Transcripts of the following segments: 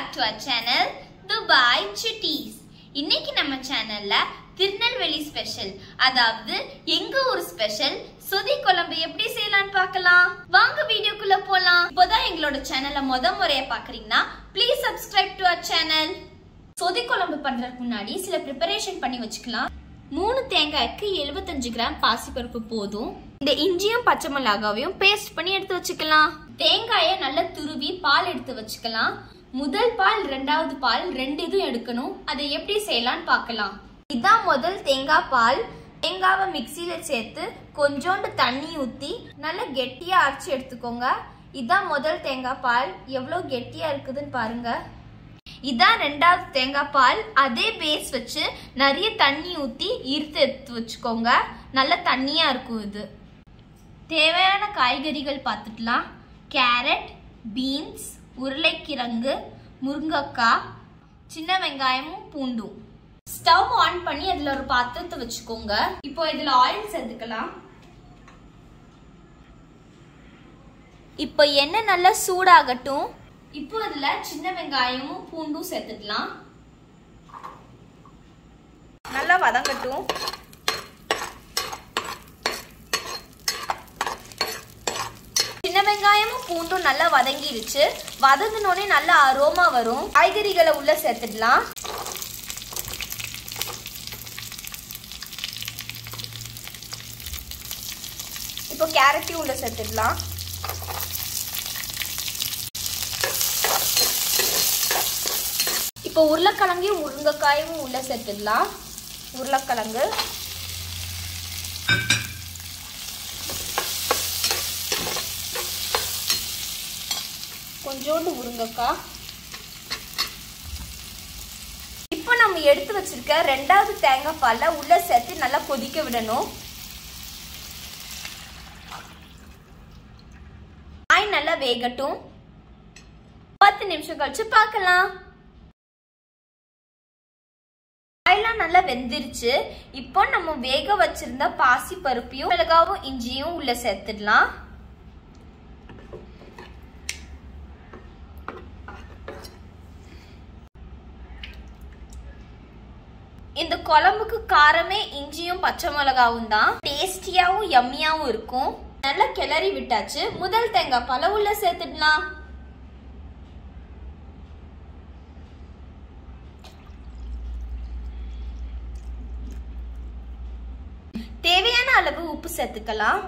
back to our channel Dubai சுட்டீஸ் இன்னைக்கு நம்ம சேனல்ல திருநெல்வேலி ஸ்பெஷல் அதாவது எங்க ஊர் ஸ்பெஷல் சொதி குழம்பு எப்படி செய்யலாம்னு பார்க்கலாம் வாங்க வீடியோக்குள்ள போலாம் இப்போதான் எங்களோட சேனலை முத முறையா பாக்குறீங்கன்னா please subscribe to our channel சொதி குழம்பு பண்றதுக்கு முன்னாடி சில ப்ரிப்பரேஷன் பண்ணி வச்சுக்கலாம் மூணு தேங்காய்க்கு 75 கிராம் பாசிப்பருப்பு போதும் இந்த இஞ்சியும் பச்சை மிளகாவையும் பேஸ்ட் பண்ணி எடுத்து வச்சுக்கலாம் தேங்காயை நல்லா துருவி பால் எடுத்து வச்சுக்கலாம் முதல் பால் ரெண்டாவது பால் ரெண்டு இதுவும் எடுக்கணும் அதை எப்படி செய்யலாம்னு பார்க்கலாம் இதான் முதல் தேங்காய் பால் தேங்காவை மிக்சியில சேர்த்து கொஞ்சோண்டு தண்ணி ஊத்தி நல்லா கெட்டியா அரைச்சு எடுத்துக்கோங்க இதான் முதல் தேங்காய் பால் எவ்வளோ கெட்டியா இருக்குதுன்னு பாருங்க இதான் ரெண்டாவது தேங்காய் பால் அதே பேஸ் வச்சு நிறைய தண்ணி ஊத்தி இருத்து எடுத்து வச்சுக்கோங்க நல்ல தண்ணியா இருக்கும் இது தேவையான காய்கறிகள் பார்த்துக்கலாம் கேரட் பீன்ஸ் உருளைக்கிழங்கு முருங்கக்காய் சின்ன வெங்காயமும் பூண்டும் ஸ்டவ் ஆன் பண்ணி அதுல ஒரு பாத்திரத்தை வச்சுக்கோங்க இப்போ இதுல ஆயில் சேர்த்துக்கலாம் இப்போ எண்ணெய் நல்லா சூடாகட்டும் இப்போ அதுல சின்ன வெங்காயமும் பூண்டும் சேர்த்துக்கலாம் நல்லா வதங்கட்டும் சின்ன வெங்காயமும் பூண்டும் நல்லா வதங்கிருச்சு வதங்கினோடனே நல்ல அரோமா வரும் காய்கறிகளை உள்ள சேர்த்துடலாம் இப்போ கேரட்டையும் உள்ள சேர்த்துடலாம் இப்போ உருளைக்கிழங்கையும் முருங்கைக்காயும் உள்ள சேர்த்துடலாம் உருளைக்கிழங்கு கொஞ்சோண்டு முருங்கைக்காய் இப்போ நம்ம எடுத்து வச்சிருக்க ரெண்டாவது தேங்காய் பாலை உள்ள சேர்த்து நல்லா கொதிக்க விடணும் காய் நல்லா வேகட்டும் பத்து நிமிஷம் கழிச்சு பார்க்கலாம் காயெல்லாம் நல்லா வெந்துருச்சு இப்போ நம்ம வேக வச்சிருந்த பாசி பருப்பையும் மிளகாவும் இஞ்சியும் உள்ள சேர்த்துடலாம் இந்த குழம்புக்கு காரமே இஞ்சியும் பச்சை மிளகாவும் தான் டேஸ்டியாவும் யம்மியாவும் இருக்கும் நல்லா கிளறி விட்டாச்சு முதல் தேங்காய் பழ உள்ள சேர்த்துடலாம் தேவையான அளவு உப்பு சேர்த்துக்கலாம்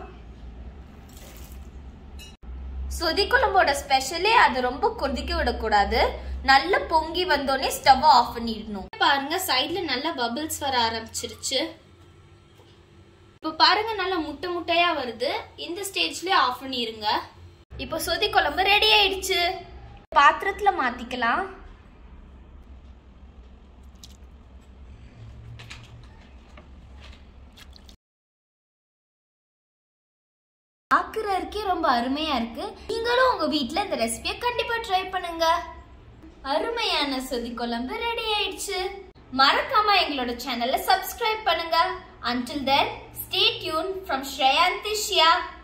சொதி குழம்போட ஸ்பெஷலே அது ரொம்ப கொதிக்க விடக்கூடாது நல்ல பொங்கி வந்தோடனே ஸ்டவ் ஆஃப் பண்ணிடணும் பாருங்க சைட்ல நல்லா பபிள்ஸ் வர ஆரம்பிச்சிருச்சு இப்போ பாருங்க நல்லா முட்டை முட்டையா வருது இந்த ஸ்டேஜ்லயே ஆஃப் பண்ணிருங்க இப்போ சொதி குழம்பு ரெடி ஆயிடுச்சு பாத்திரத்துல மாத்திக்கலாம் பார்க்குறதுக்கே ரொம்ப அருமையா இருக்கு நீங்களும் உங்க வீட்ல இந்த ரெசிபியை கண்டிப்பா ட்ரை பண்ணுங்க அருமையான சொதி குழம்பு ரெடி ஆயிடுச்சு மறக்காம எங்களோட சேனலை சப்ஸ்கிரைப் பண்ணுங்க until then stay tuned from ஸ்ரேயாந்திஷ்யா